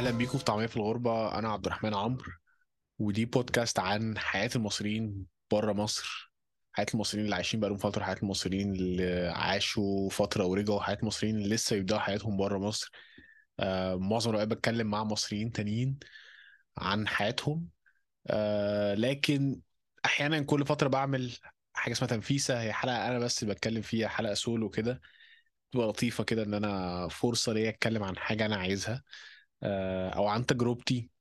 اهلا بيكم في طعمية في الغربة انا عبد الرحمن عمرو ودي بودكاست عن حياة المصريين بره مصر حياة المصريين اللي عايشين بقالهم فترة حياة المصريين اللي عاشوا فترة ورجعوا حياة المصريين اللي لسه يبدأوا حياتهم بره مصر آه معظم الوقت بتكلم مع مصريين تانيين عن حياتهم آه لكن احيانا كل فترة بعمل حاجة اسمها تنفيسة هي حلقة انا بس بتكلم فيها حلقة سولو كده تبقى لطيفة كده ان انا فرصة ليا اتكلم عن حاجة انا عايزها آه، او عن تجربتي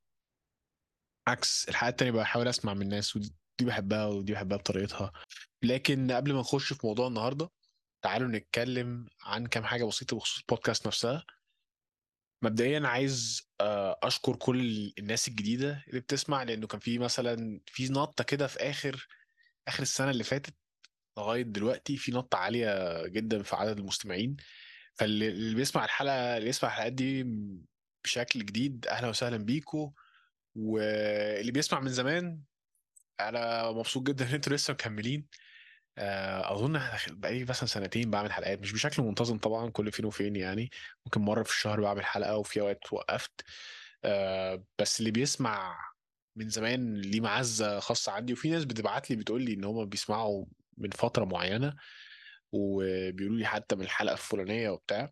عكس الحلقات التانية بحاول اسمع من الناس ودي دي بحبها ودي بحبها بطريقتها لكن قبل ما نخش في موضوع النهارده تعالوا نتكلم عن كام حاجة بسيطة بخصوص البودكاست نفسها مبدئيا عايز آه، اشكر كل الناس الجديدة اللي بتسمع لانه كان في مثلا في نطة كده في اخر اخر السنة اللي فاتت لغاية دلوقتي في نطة عالية جدا في عدد المستمعين فاللي اللي بيسمع الحلقة اللي يسمع الحلقات دي بشكل جديد اهلا وسهلا بيكم واللي بيسمع من زمان انا مبسوط جدا ان انتوا لسه مكملين آه، اظن احنا بقالي مثلا سنتين بعمل حلقات مش بشكل منتظم طبعا كل فين وفين يعني ممكن مره في الشهر بعمل حلقه وفي اوقات وقفت آه، بس اللي بيسمع من زمان ليه معزه خاصه عندي وفي ناس بتبعت لي بتقول لي ان هم بيسمعوا من فتره معينه وبيقولوا لي حتى من الحلقه الفلانيه وبتاع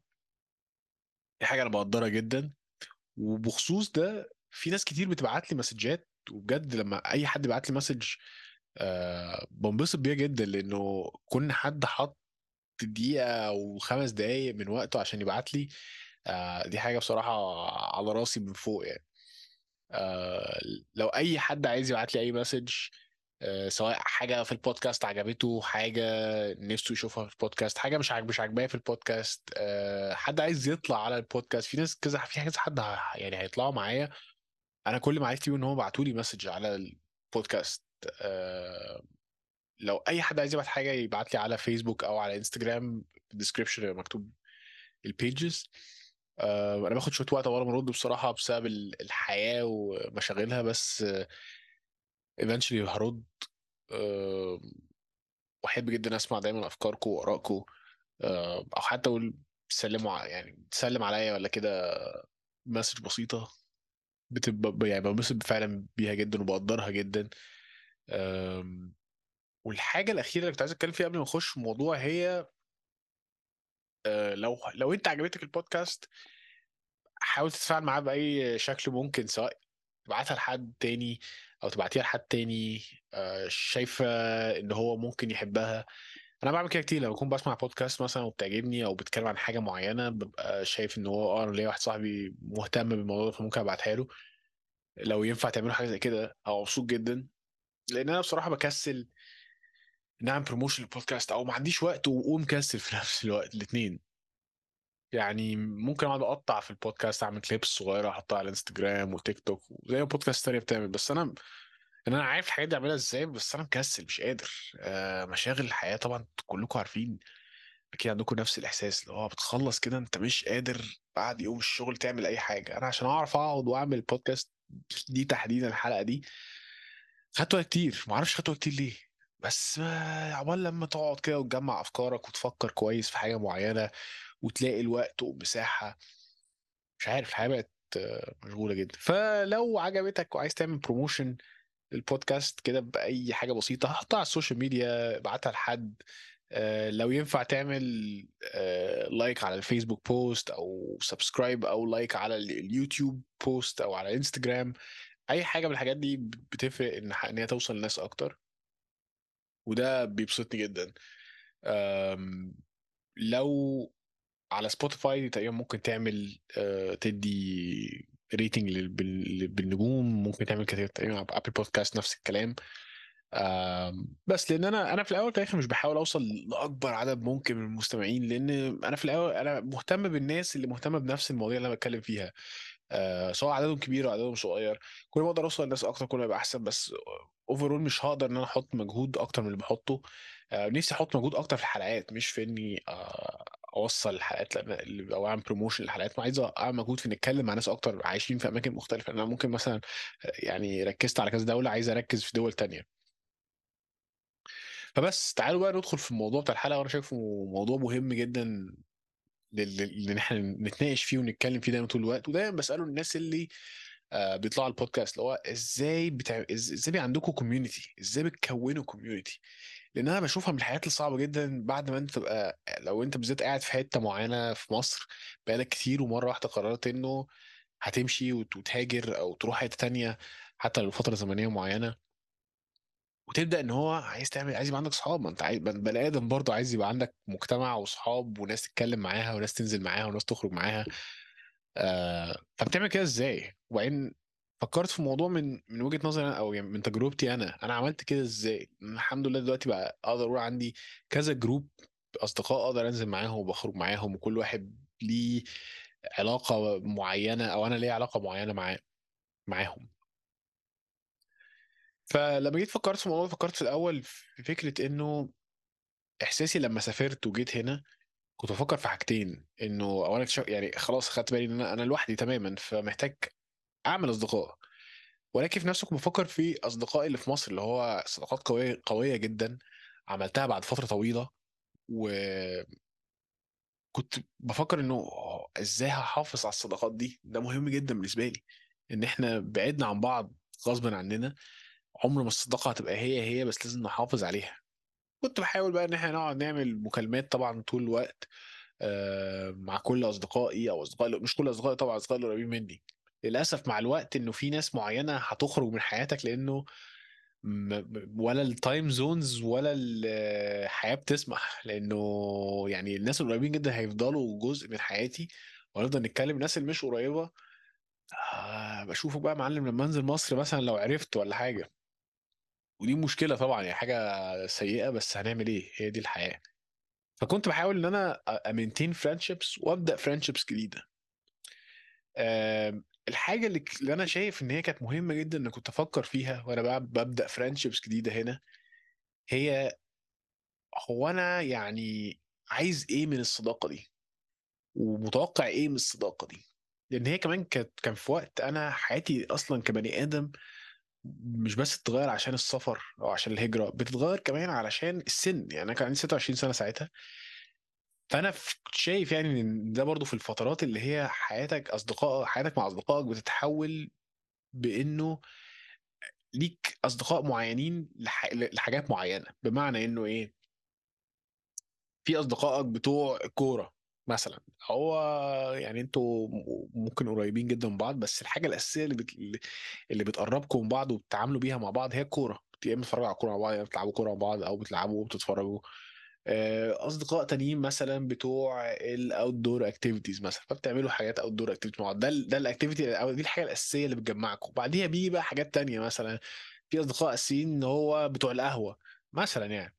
دي حاجه انا بقدرها جدا وبخصوص ده في ناس كتير بتبعت لي مسجات وبجد لما اي حد بيبعت لي مسج آه بنبسط بيها جدا لانه كون حد حط دقيقة او خمس دقايق من وقته عشان يبعت لي آه دي حاجة بصراحة على راسي من فوق يعني آه لو اي حد عايز يبعت لي اي مسج آه سواء حاجة في البودكاست عجبته حاجة نفسه يشوفها في البودكاست حاجة مش عاجب مش عاجباه في البودكاست آه حد عايز يطلع على البودكاست في ناس كذا في كذا حد ه- يعني هيطلعوا معايا انا كل ما عرفت بيه ان هم بعتوا لي مسج على البودكاست آه لو اي حد عايز يبعت حاجه يبعت لي على فيسبوك او على انستجرام في الديسكربشن مكتوب البيجز آه انا باخد شويه وقت اول ما ارد بصراحه بسبب ال- الحياه ومشاغلها بس ايفنشلي هرد آه واحب جدا اسمع دايما افكاركم وارائكم آه او حتى اقول سلموا ع- يعني تسلم عليا ولا كده مسج بسيطه بتبقى يعني بنبسط فعلا بيها جدا وبقدرها جدا أم، والحاجه الاخيره اللي كنت عايز اتكلم فيها قبل ما نخش في الموضوع هي أه، لو لو انت عجبتك البودكاست حاول تتفاعل معاه باي شكل ممكن سواء تبعتها لحد تاني او تبعتيها لحد تاني أه، شايفه ان هو ممكن يحبها انا بعمل كده كتير لما بكون بسمع بودكاست مثلا وبتعجبني او بتتكلم عن حاجه معينه ببقى شايف ان هو اه انا ليا واحد صاحبي مهتم بالموضوع ده فممكن ابعتها له لو ينفع تعملوا حاجه زي كده هبقى مبسوط جدا لان انا بصراحه بكسل نعمل بروموشن للبودكاست او ما عنديش وقت ومكسل في نفس الوقت الاثنين يعني ممكن اقعد اقطع في البودكاست اعمل كليبس صغيره احطها على الانستجرام وتيك توك زي ما بودكاست تانية بتعمل بس انا ان انا عارف الحاجات دي اعملها ازاي بس انا مكسل مش قادر آه مشاغل الحياه طبعا كلكم عارفين اكيد عندكم نفس الاحساس اللي هو بتخلص كده انت مش قادر بعد يوم الشغل تعمل اي حاجه انا عشان اعرف اقعد واعمل بودكاست دي تحديدا الحلقه دي خدت وقت كتير ما اعرفش خدت وقت كتير ليه بس ما- عقبال لما تقعد كده وتجمع افكارك وتفكر كويس في حاجه معينه وتلاقي الوقت والمساحه مش عارف الحياه بقت آه، مشغوله جدا فلو عجبتك وعايز تعمل بروموشن للبودكاست كده باي حاجه بسيطه حطها على السوشيال ميديا ابعتها لحد آه، لو ينفع تعمل آه، لايك على الفيسبوك بوست او سبسكرايب او لايك على ال- اليوتيوب بوست او على انستجرام اي حاجه من الحاجات دي بتفرق ان ان هي توصل للناس اكتر وده بيبسطني جدا أم، لو على سبوتيفاي تقريبا ممكن تعمل أه، تدي ريتنج بالنجوم ممكن تعمل كده تقريبا على ابل بودكاست نفس الكلام أم، بس لان انا انا في الاول وفي الاخر مش بحاول اوصل لاكبر عدد ممكن من المستمعين لان انا في الاول انا مهتم بالناس اللي مهتمه بنفس المواضيع اللي انا بتكلم فيها أه سواء عددهم كبير او عددهم صغير كل ما اقدر اوصل للناس اكتر كل ما يبقى احسن بس اوفرول مش هقدر ان انا احط مجهود اكتر من اللي بحطه أه نفسي احط مجهود اكتر في الحلقات مش في اني أه اوصل الحلقات لأن- اللي- او اعمل بروموشن للحلقات ما عايز اعمل مجهود في نتكلم مع ناس اكتر عايشين في اماكن مختلفه انا ممكن مثلا يعني ركزت على كذا دوله عايز اركز في دول تانية فبس تعالوا بقى ندخل في الموضوع بتاع الحلقه وانا شايفه موضوع مهم جدا اللي احنا نتناقش فيه ونتكلم فيه دايما طول الوقت ودايما بساله الناس اللي آه بيطلعوا على البودكاست اللي هو ازاي بتاع ازاي بي عندكم كوميونتي ازاي بتكونوا كوميونتي لان انا بشوفها من الحاجات الصعبه جدا بعد ما انت تبقى لو انت بالذات قاعد في حته معينه في مصر بقالك كتير ومره واحده قررت انه هتمشي وت- وتهاجر او تروح حته تانية حتى لو فتره زمنيه معينه وتبدا ان هو عايز تعمل عايز يبقى عندك صحاب ما انت عايز بني ادم برضه عايز يبقى عندك مجتمع وصحاب وناس تتكلم معاها وناس تنزل معاها وناس تخرج معاها آه فبتعمل كده ازاي وبعدين فكرت في الموضوع من من وجهة نظري أنا او يعني من تجربتي انا انا عملت كده ازاي الحمد لله دلوقتي بقى اقدر اقول عندي كذا جروب اصدقاء اقدر انزل معاهم وبخرج معاهم وكل واحد ليه علاقة معينة او انا ليا علاقة معينة معاه معاهم فلما جيت فكرت في الموضوع فكرت في الاول في فكرة انه احساسي لما سافرت وجيت هنا كنت بفكر في حاجتين انه اولا اكتشف- يعني خلاص خدت بالي ان انا انا لوحدي تماما فمحتاج اعمل اصدقاء ولكن في نفسي كنت بفكر في اصدقائي اللي في مصر اللي هو صداقات قويه قويه جدا عملتها بعد فتره طويله وكنت بفكر انه ازاي هحافظ على الصداقات دي ده مهم جدا بالنسبه لي ان احنا بعدنا عن بعض غصبا عننا عمر ما الصداقه هتبقى هي هي بس لازم نحافظ عليها كنت بحاول بقى ان احنا نقعد نعمل مكالمات طبعا طول الوقت آه، مع كل اصدقائي او اصدقائي مش كل اصدقائي طبعا اصدقائي القريبين مني للاسف مع الوقت انه في ناس معينه هتخرج من حياتك لانه م- م- ولا التايم زونز ولا الحياه بتسمح لانه يعني الناس القريبين جدا هيفضلوا جزء من حياتي ونفضل نتكلم الناس اللي مش قريبه آه بشوفك بقى يا معلم لما انزل مصر مثلا لو عرفت ولا حاجه ودي مشكله طبعا يعني حاجه سيئه بس هنعمل ايه هي دي الحياه فكنت بحاول ان انا امينتين فريندشيبس وابدا فريندشيبس جديده آم، الحاجه اللي اللي انا شايف ان هي كانت مهمه جدا ان كنت افكر فيها وانا بقى ببدا فريندشيبس جديده هنا هي هو انا يعني عايز ايه من الصداقه دي ومتوقع ايه من الصداقه دي لان هي كمان كانت كان في وقت انا حياتي اصلا كبني ادم مش بس بتتغير عشان السفر او عشان الهجره بتتغير كمان علشان السن يعني انا كان عندي 26 سنه ساعتها فانا ف- شايف يعني ان ده برضو في الفترات اللي هي حياتك اصدقاء حياتك مع اصدقائك بتتحول بانه ليك اصدقاء معينين لح... لحاجات معينه بمعنى انه ايه في اصدقائك بتوع الكوره مثلا هو يعني انتوا م- ممكن قريبين جدا من بعض بس الحاجه الاساسيه اللي بت... اللي بتقربكم من بعض وبتتعاملوا بيها مع بعض هي الكوره يا اما بتتفرجوا على الكوره مع بعض يا اما بتلعبوا كوره مع بعض او بتلعبوا وبتتفرجوا آه، اصدقاء تانيين مثلا بتوع الاوت دور اكتيفيتيز مثلا فبتعملوا حاجات اوت دور اكتيفيتي مع بعض ده ال- ده الاكتيفيتي او دي الحاجه الاساسيه اللي بتجمعكم وبعديها بيجي بقى حاجات تانية مثلا في اصدقاء اساسيين ان هو بتوع القهوه مثلا يعني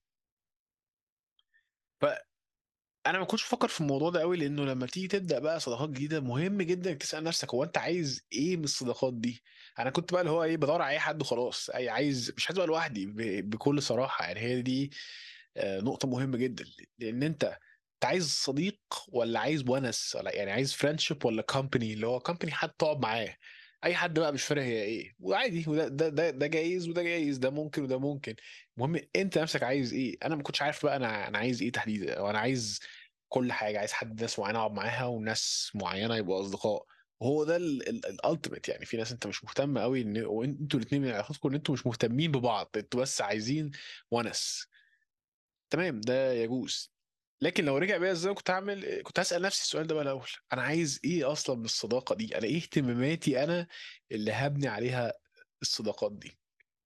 انا ما كنتش بفكر في الموضوع ده قوي لانه لما تيجي تبدا بقى صداقات جديده مهم جدا انك تسال نفسك هو انت عايز ايه من الصداقات دي انا كنت بقى اللي هو ايه بدور على اي حد وخلاص اي عايز مش عايز ابقى لوحدي ب- بكل صراحه يعني هي دي آه، نقطه مهمه جدا لان انت انت عايز صديق ولا عايز ونس ولا يعني عايز فريندشيب ولا كومباني اللي هو كومباني حد تقعد معاه اي حد بقى مش فارق هي ايه وعادي وده ده ده ده جايز وده جايز ده ممكن وده ممكن المهم انت نفسك عايز ايه انا ما كنتش عارف بقى انا انا عايز ايه تحديدا وانا عايز كل حاجه عايز حد ناس معينه اقعد معاها وناس معينه يبقوا اصدقاء وهو ده الالتيميت يعني في ناس انت مش مهتم قوي ان وانتوا الاثنين من علاقتكم ان انتوا مش مهتمين ببعض انتوا بس عايزين ونس تمام ده يجوز لكن لو رجع بيا ازاي كنت هعمل كنت هسأل نفسي السؤال ده بقى الاول انا عايز ايه اصلا من الصداقه دي انا ايه اهتماماتي انا اللي هبني عليها الصداقات دي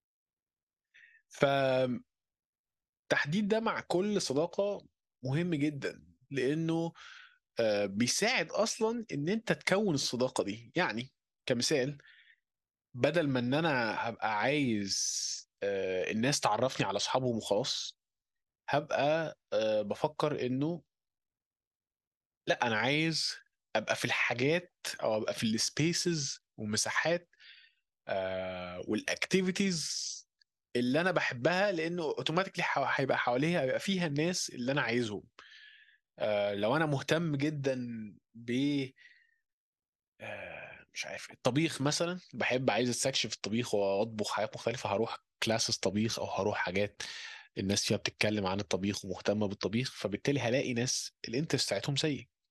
فتحديد ده مع كل صداقه مهم جدا لانه آه، بيساعد اصلا ان انت تكون الصداقه دي يعني كمثال بدل ما ان انا هبقى عايز آه، الناس تعرفني على اصحابهم وخلاص هبقى آه، بفكر انه لا انا عايز ابقى في الحاجات او ابقى في السبيسز والمساحات آه والاكتيفيتيز اللي انا بحبها لانه اوتوماتيكلي هيبقى حواليها هيبقى فيها الناس اللي انا عايزهم آه لو انا مهتم جدا ب آه مش عارف الطبيخ مثلا بحب عايز استكشف الطبيخ واطبخ حاجات مختلفة هروح كلاسز طبيخ او هروح حاجات الناس فيها بتتكلم عن الطبيخ ومهتمة بالطبيخ فبالتالي هلاقي ناس الانترست بتاعتهم زيي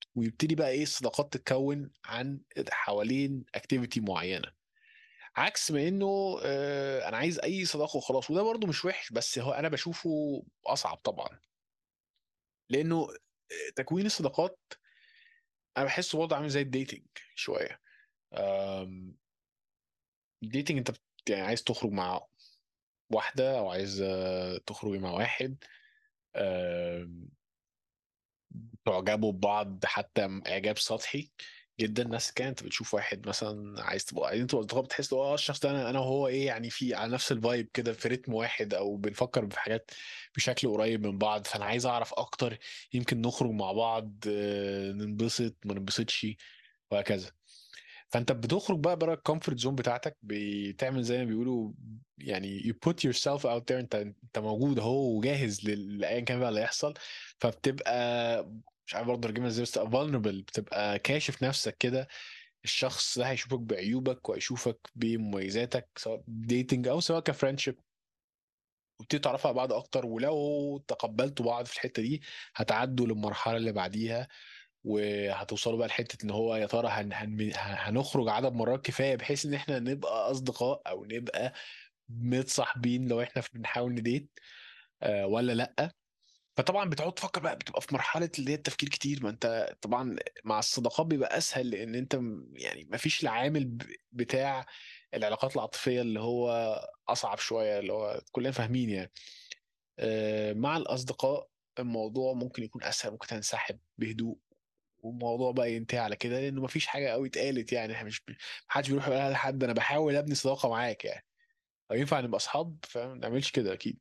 ويبتدي بقى ايه الصداقات تتكون عن حوالين اكتيفيتي معينه عكس ما انه آه، انا عايز اي صداقه وخلاص وده برضو مش وحش بس هو انا بشوفه اصعب طبعا لانه آه، تكوين الصداقات انا بحسه برضه عامل زي الديتنج شويه آم، الديتنج انت بت- يعني عايز تخرج مع واحده او عايز آه، تخرجي مع واحد آم، تعجبوا ببعض حتى اعجاب سطحي جدا ناس كانت بتشوف واحد مثلا عايز تبقى عايزين تبقوا اصدقاء بتحس اه الشخص ده انا انا وهو ايه يعني في على نفس الفايب كده في رتم واحد او بنفكر في حاجات بشكل قريب من بعض فانا عايز اعرف اكتر يمكن نخرج مع بعض آه، ننبسط ما ننبسطش وهكذا فانت بتخرج بقى بره الكومفورت زون بتاعتك بتعمل زي ما بيقولوا يعني you put yourself out there انت انت موجود اهو وجاهز لل- لايا كان بقى اللي يحصل فبتبقى مش عارف برضه ارجمها ازاي بس بتبقى vulnerable بتبقى كاشف نفسك كده الشخص ده هيشوفك بعيوبك وهيشوفك بمميزاتك سواء ديتنج او سواء كفريندشيب وبتبتدوا تعرفوا على بعض اكتر ولو تقبلتوا بعض في الحته دي هتعدوا للمرحله اللي بعديها وهتوصلوا بقى لحته ان هو يا ترى هن هن هنخرج عدد مرات كفايه بحيث ان احنا نبقى اصدقاء او نبقى متصاحبين لو احنا بنحاول نديت آه ولا لا فطبعا بتقعد تفكر بقى بتبقى في مرحله اللي هي التفكير كتير ما انت طبعا مع الصداقات بيبقى اسهل لان انت م- يعني ما فيش العامل ب- بتاع العلاقات العاطفيه اللي هو اصعب شويه اللي هو كلنا فاهمين يعني آه مع الاصدقاء الموضوع ممكن يكون اسهل ممكن تنسحب بهدوء والموضوع بقى ينتهي على كده لانه مفيش حاجه قوي اتقالت يعني احنا مش محدش بيروح يقولها لحد انا بحاول ابني صداقه معاك يعني او ينفع نبقى اصحاب فاهم ما نعملش كده اكيد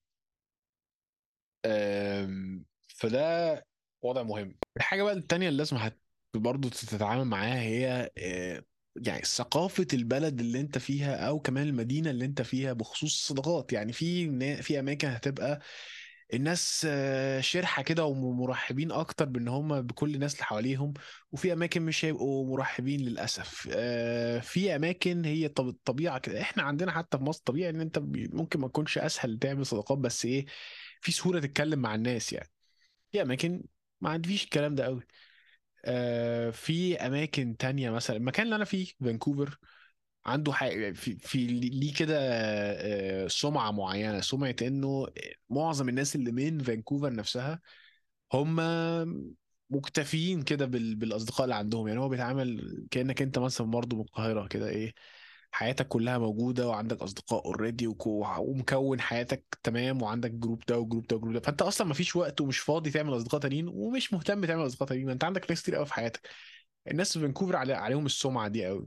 أم، فده وضع مهم الحاجه بقى التانيه اللي لازم هت برضه تتعامل معاها هي آه، يعني ثقافة البلد اللي انت فيها او كمان المدينة اللي انت فيها بخصوص الصداقات يعني في نا- في اماكن هتبقى الناس آه، شرحة كده ومرحبين أكتر بإن هم بكل الناس اللي حواليهم وفي أماكن مش هيبقوا مرحبين للأسف آه، في أماكن هي طب الطبيعة كده إحنا عندنا حتى في مصر طبيعي إن أنت بي- ممكن ما تكونش أسهل تعمل صداقات بس إيه في سهولة تتكلم مع الناس يعني في أماكن ما عنديش الكلام ده قوي آه، في أماكن تانية مثلا المكان اللي أنا فيه فانكوفر عنده حاجة في, في ليه كده آه، سمعة معينة سمعة انه معظم الناس اللي من فانكوفر نفسها هم مكتفيين كده بال- بالاصدقاء اللي عندهم يعني هو بيتعامل كأنك انت مثلا برضه من القاهرة كده ايه حياتك كلها موجودة وعندك أصدقاء اوريدي ومكون حياتك تمام وعندك جروب ده وجروب ده وجروب ده فأنت أصلا مفيش وقت ومش فاضي تعمل أصدقاء تانيين ومش مهتم تعمل أصدقاء تانيين أنت عندك ناس كتير قوي في حياتك الناس في فانكوفر علي عليهم السمعة دي قوي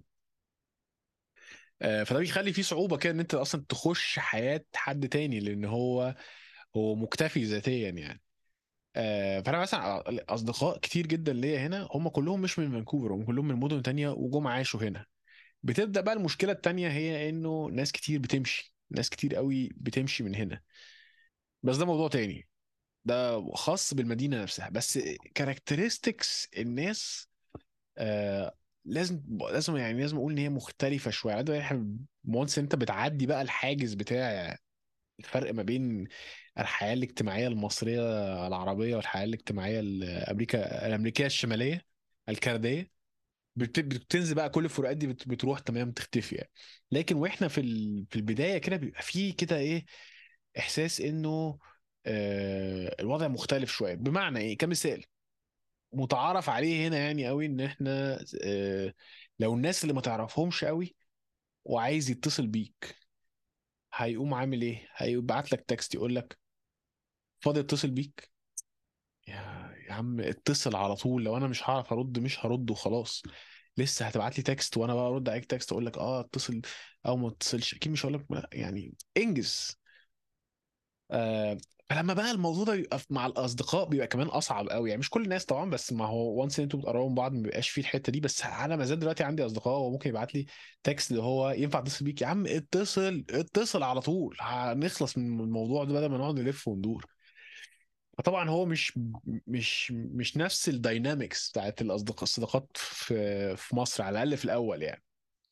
آه، فده بيخلي فيه صعوبة كده ان انت اصلا تخش حياة حد تاني لان هو هو مكتفي ذاتيا يعني آه، فانا مثلا اصدقاء كتير جدا ليا هنا هم كلهم مش من فانكوفر هم كلهم من مدن تانية وجم عاشوا هنا بتبدأ بقى المشكلة التانية هي انه ناس كتير بتمشي ناس كتير قوي بتمشي من هنا بس ده موضوع تاني ده خاص بالمدينة نفسها بس كاركترستكس الناس آه لازم لازم يعني لازم اقول ان هي مختلفه شويه عادة احنا وانس انت بتعدي بقى الحاجز بتاع الفرق ما بين الحياه الاجتماعيه المصريه العربيه والحياه الاجتماعيه الامريكا الامريكيه الشماليه الكنديه بت- بتنزل بقى كل الفروقات دي بت- بتروح تمام تختفي يعني لكن واحنا في ال- في البدايه كده بيبقى فيه كده ايه احساس انه آه الوضع مختلف شويه بمعنى ايه كمثال متعارف عليه هنا يعني قوي ان احنا آه، لو الناس اللي ما تعرفهمش قوي وعايز يتصل بيك هيقوم عامل ايه هيبعت لك تكست يقول لك فاضي اتصل بيك يا يا عم اتصل على طول لو انا مش هعرف ارد مش هرد وخلاص لسه هتبعت لي تكست وانا بقى ارد عليك تكست اقول لك اه اتصل او ما اتصلش اكيد مش هقول لك لا، يعني انجز آه فلما بقى الموضوع ده بيبقى مع الاصدقاء بيبقى كمان اصعب قوي يعني مش كل الناس طبعا بس ما هو وانس انتوا بتقربوا من بعض ما بيبقاش فيه الحته دي بس انا ما زال دلوقتي عندي اصدقاء وممكن يبعت لي تكست اللي هو ينفع اتصل بيك يا عم اتصل اتصل على طول هنخلص من الموضوع ده بدل ما نقعد نلف وندور فطبعا هو مش مش مش نفس الداينامكس بتاعت الاصدقاء الصداقات في في مصر على الاقل في الاول يعني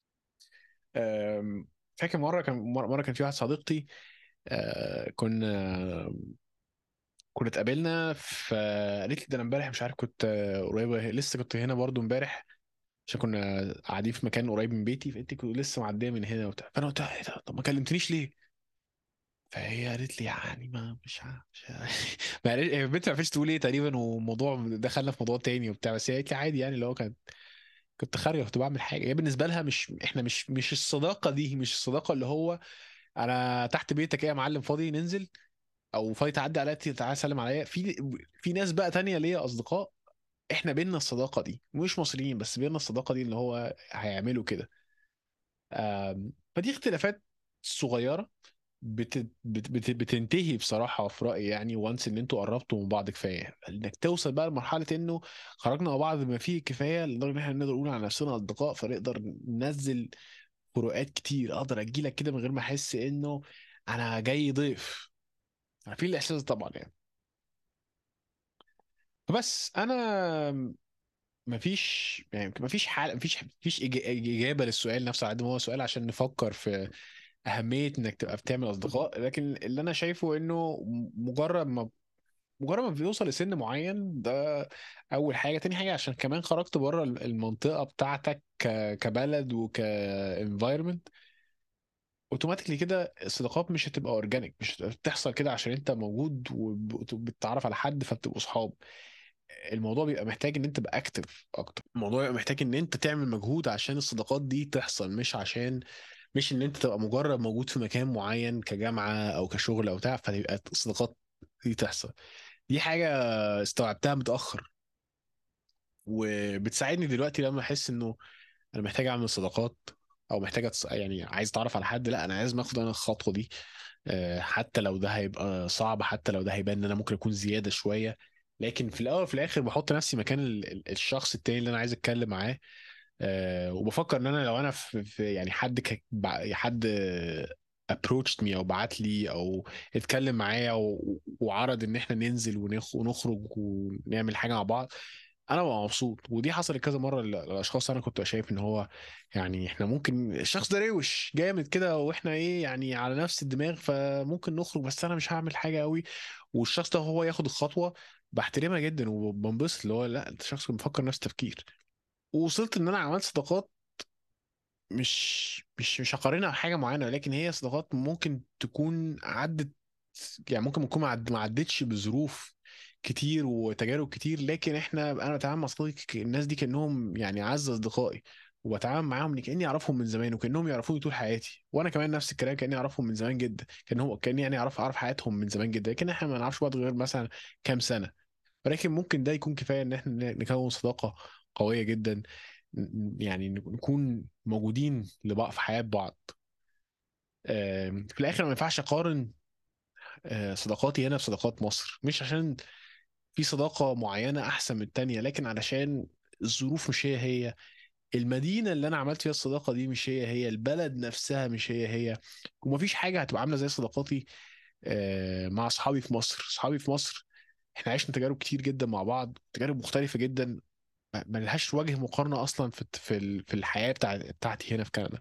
أم، فاكر مره كان مره مره كان في واحد صديقتي آه، كنا كنا اتقابلنا في قالت لي ده انا امبارح مش عارف كنت آه، قريبه لسه كنت هنا برضو امبارح عشان كنا قاعدين في مكان قريب من بيتي فانت كنت لسه معديه من هنا وبتاع فانا قلت لها ايه ده طب ما كلمتنيش ليه؟ فهي قالت لي يعني ما مش عارف مش عارف ما قالت- هي البنت ما عرفتش تقول ايه تقريبا وموضوع دخلنا في موضوع تاني وبتاع بس هي قالت لي عادي يعني اللي هو كان كنت خارجه كنت بعمل حاجه هي بالنسبه لها مش احنا مش مش الصداقه دي مش الصداقه اللي هو انا تحت بيتك ايه يا معلم فاضي ننزل او فاضي تعدي عليا تعالى سلم عليا في في ناس بقى تانية ليا اصدقاء احنا بينا الصداقه دي مش مصريين بس بينا الصداقه دي اللي هو هيعملوا كده آم، فدي اختلافات صغيره بت... بت... بت... بتنتهي بصراحه في رايي يعني وانس ان انتوا قربتوا من بعض كفايه انك توصل بقى لمرحله انه خرجنا مع بعض بما فيه كفايه لدرجه ان احنا نقدر نقول على نفسنا اصدقاء فنقدر ننزل فروقات كتير اقدر اجي لك كده من غير ما احس انه انا جاي ضيف عارفين الاحساس ده طبعا يعني فبس انا مفيش يعني مفيش حال مفيش مفيش إج- اجابه للسؤال نفسه على قد ما هو سؤال عشان نفكر في اهميه انك تبقى بتعمل اصدقاء لكن اللي انا شايفه انه مجرد ما مجرد ما بيوصل لسن معين ده اول حاجه تاني حاجه عشان كمان خرجت بره المنطقه بتاعتك ك- كبلد وكانفايرمنت اوتوماتيكلي كده الصداقات مش هتبقى اورجانيك مش بتحصل كده عشان انت موجود وبتتعرف على حد فبتبقوا صحاب الموضوع بيبقى محتاج ان انت تبقى اكتف اكتر الموضوع بيبقى محتاج ان انت تعمل مجهود عشان الصداقات دي تحصل مش عشان مش ان انت تبقى مجرد موجود في مكان معين كجامعة او كشغل او بتاع فتبقى الصداقات دي تحصل دي حاجة استوعبتها متأخر وبتساعدني دلوقتي لما احس انه انا محتاج اعمل صداقات او محتاج أتص... يعني عايز اتعرف على حد لا انا عايز اخد انا الخطوه دي آه، حتى لو ده هيبقى صعب حتى لو ده هيبان ان انا ممكن اكون زياده شويه لكن في الاول وفي الاخر بحط نفسي مكان ال- ال- الشخص التاني اللي انا عايز اتكلم معاه آه، وبفكر ان انا لو انا في, في يعني حد ك... بع- حد ابروتشد مي او بعت لي او اتكلم معايا و... وعرض ان احنا ننزل ونخ... ونخرج ونعمل حاجه مع بعض انا ببقى مبسوط ودي حصلت كذا مره ل- لاشخاص انا كنت شايف ان هو يعني احنا ممكن الشخص ده روش جامد كده واحنا ايه يعني على نفس الدماغ فممكن نخرج بس انا مش هعمل حاجه قوي والشخص ده هو ياخد الخطوه بحترمها جدا وبنبسط اللي هو لا انت شخص بيفكر نفس التفكير ووصلت ان انا عملت صداقات مش مش مش هقارنها بحاجه معينه لكن هي صداقات ممكن تكون عدت يعني ممكن تكون ما عد- ما عدتش بظروف كتير وتجارب كتير لكن احنا انا بتعامل مع صديقي الناس دي كانهم يعني اعز اصدقائي وبتعامل معاهم كاني اعرفهم من زمان وكانهم يعرفوني طول حياتي وانا كمان نفس الكلام كاني اعرفهم من زمان جدا كانهم كاني يعني اعرف اعرف حياتهم من زمان جدا لكن احنا ما نعرفش بعض غير مثلا كام سنه ولكن ممكن ده يكون كفايه ان احنا نكون صداقه قويه جدا ن- يعني نكون موجودين لبعض في حياه بعض آم، في الاخر ما ينفعش اقارن آه، صداقاتي هنا بصداقات مصر مش عشان في صداقة معينة أحسن من التانية لكن علشان الظروف مش هي هي المدينة اللي أنا عملت فيها الصداقة دي مش هي هي البلد نفسها مش هي هي ومفيش حاجة هتبقى عاملة زي صداقاتي آه، مع أصحابي في مصر أصحابي في مصر إحنا عشنا تجارب كتير جدا مع بعض تجارب مختلفة جدا ما ما لهاش وجه مقارنة أصلا في في ال- في الحياة بتاع بتاعتي هنا في كندا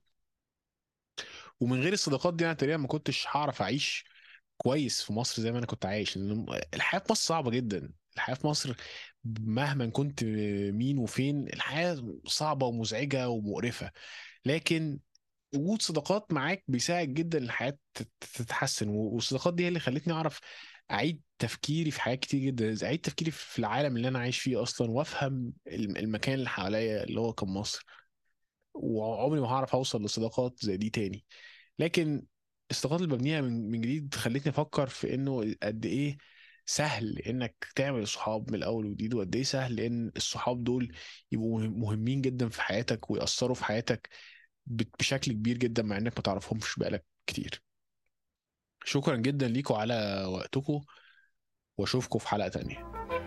ومن غير الصداقات دي أنا تقريبا ما كنتش هعرف أعيش كويس في مصر زي ما انا كنت عايش لان الحياه في مصر صعبه جدا الحياه في مصر مهما كنت مين وفين الحياه صعبه ومزعجه ومقرفه لكن وجود صداقات معاك بيساعد جدا الحياه تت- تتحسن والصداقات دي هي اللي خلتني اعرف اعيد تفكيري في حاجات كتير جدا اعيد تفكيري في العالم اللي انا عايش فيه اصلا وافهم الم- المكان اللي حواليا اللي هو كان مصر وعمري ما هعرف اوصل لصداقات زي دي تاني لكن الصداقات اللي ببنيها من من جديد خلتني افكر في انه قد ايه سهل انك تعمل صحاب من الاول وجديد وقد ايه سهل ان الصحاب دول يبقوا مهم- مهمين جدا في حياتك ويأثروا في حياتك ب- بشكل كبير جدا مع انك ما تعرفهمش بقالك كتير شكرا جدا ليكم على وقتكم واشوفكم في حلقة تانية